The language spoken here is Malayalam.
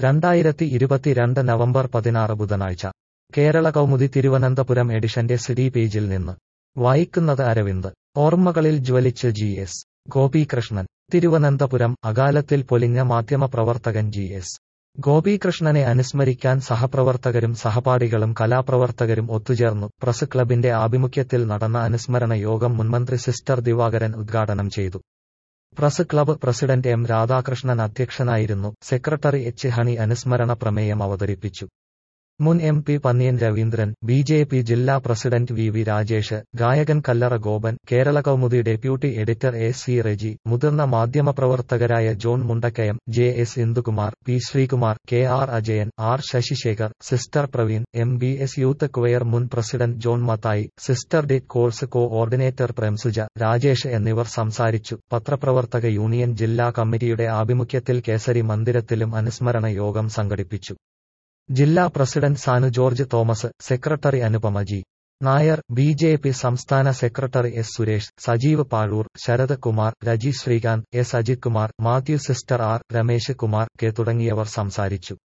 രണ്ടായിരത്തി ഇരുപത്തിരണ്ട് നവംബർ പതിനാറ് ബുധനാഴ്ച കേരള കൗമുദി തിരുവനന്തപുരം എഡിഷന്റെ സിഡി പേജിൽ നിന്ന് വായിക്കുന്നത് അരവിന്ദ് ഓർമ്മകളിൽ ജ്വലിച്ച് ജി എസ് ഗോപീകൃഷ്ണൻ തിരുവനന്തപുരം അകാലത്തിൽ പൊലിഞ്ഞ മാധ്യമപ്രവർത്തകൻ ജി എസ് ഗോപീകൃഷ്ണനെ അനുസ്മരിക്കാൻ സഹപ്രവർത്തകരും സഹപാഠികളും കലാപ്രവർത്തകരും ഒത്തുചേർന്നു പ്രസ് ക്ലബിന്റെ ആഭിമുഖ്യത്തിൽ നടന്ന അനുസ്മരണ യോഗം മുൻമന്ത്രി സിസ്റ്റർ ദിവാകരൻ ഉദ്ഘാടനം ചെയ്തു press club president M Radhakrishnan അധ്യക്ഷനായിരുന്നു സെക്രട്ടറി എച്ച് ഹണി അനുസ്മരണ പ്രമേയം അവതരിപ്പിച്ചു മുൻ M P Pannian Raveendran B J P ജില്ലാ പ്രസിഡന്റ് വി വി രാജേഷ് ഗായകൻ Kallara Gopan Kerala Kaumudi deputy editor A C Reji മുതിർന്ന മാധ്യമപ്രവർത്തകരായ John Mundakkayam J S Indukumar P Sreekumar K R Ajayan R Sasisekhar sister Praveen M B S youth choir മുൻ president John Mathai sister date course coordinator പ്രേംസുജ Rajesh എന്നിവർ സംസാരിച്ചു പത്രപ്രവർത്തക യൂണിയൻ ജില്ലാ കമ്മിറ്റിയുടെ ആഭിമുഖ്യത്തിൽ കേസരി മന്ദിരത്തിലും അനുസ്മരണ യോഗം സംഘടിപ്പിച്ചു ജില്ലാ president Sanu George Thomas secretary Anupama G Nair B J P സംസ്ഥാന secretary S Suresh Sajeev Pazhoor Sarath Kumar Reji Sreekanth S Ajith Kumar Mathew sister R Ramesh Kumar K തുടങ്ങിയവർ സംസാരിച്ചു